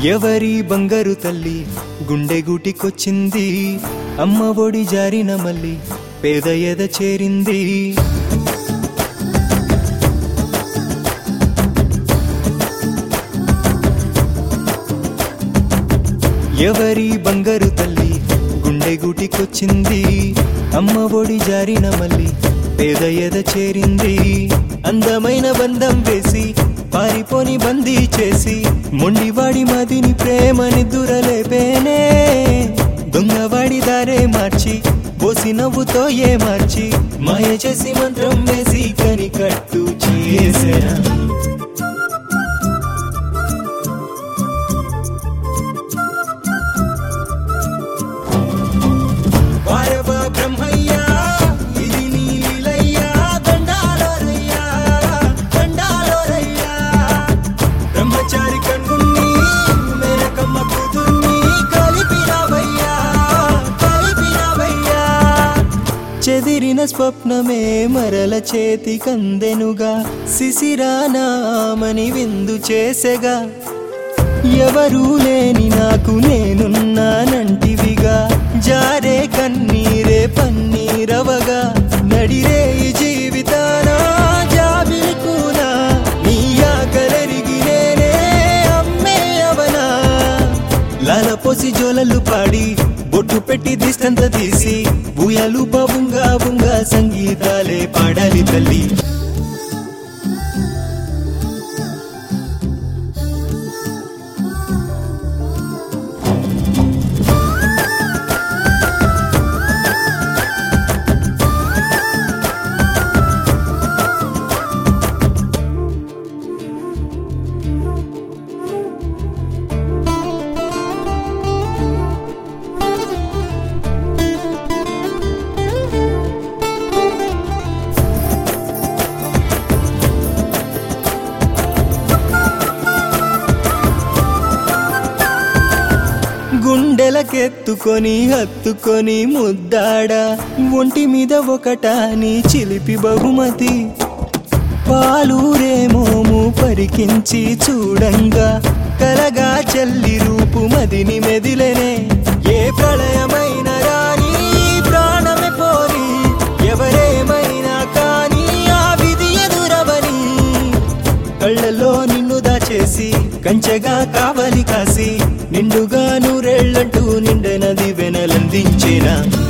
ఎవరి బంగారు తల్లి గుండె గూటికొచ్చింది అమ్మ ఒడి జారిన మళ్ళీ పేద ఎద చేరింది ఎవరి బంగారు తల్లి గుండె గూటికొచ్చింది అమ్మ ఒడి జారిన మళ్ళీ పేద ఎద చేరింది అందమైన బంధం వేసి పారిపోని బందీ చేసి మొండివాడి మదిని ప్రేమని దురలేపేనే దొంగవాడి దారే మార్చి పోసి నవ్వుతో ఏ మార్చి మాయ చేసి మంత్రం వేసి కని కట్టు చేసేనా వారవ బ్రహ్మయ్యా ఇది నీ లీలయ్యా దండాలోరయ్యా దండాలోరయ్యా బ్రహ్మచారి కన్నుని మేనకమ్మ కూతుర్ని కలిపినవయ్యా కలిపినవయ్యా చెదిరిన స్వప్నమే మరల చేతి కందెనుగా శిశిరానామని విందు చేసెగా ఎవరూ లేని నాకు నేనున్నానంటివిగా జారే కన్నీరే పన్నీరవగా నడిరే ఈ జీవితాన జాబిలి కూనా నీ ఆకలరిగి నేనే అమ్మే అవనా లాలపోసి జోలలు పాడి బొట్టు పెట్టి దిష్టంత తీసి బుయలు బుంగా బుంగా సంగీతాలే పాడాలి తల్లి గుండెలకెత్తుకొని హత్తుకొని ముద్దాడా ఒంటి మీద ఒకటాని చిలిపి బహుమతి పాలూరేమోము పరికించి చూడంగా కలగా చెల్లి రూపు మదిని మెదిలెనే ఏ ప్రళయమైన రాని ప్రాణమే పోని ఎవరేమైనా కానీ ఆ విధి ఎదురవని కళ్ళలో నిన్ను దాచేసి కంచెగా కావలి కాసి నిండుగా నూరేళ్లంటూ నిండెనది వెనలందించేనా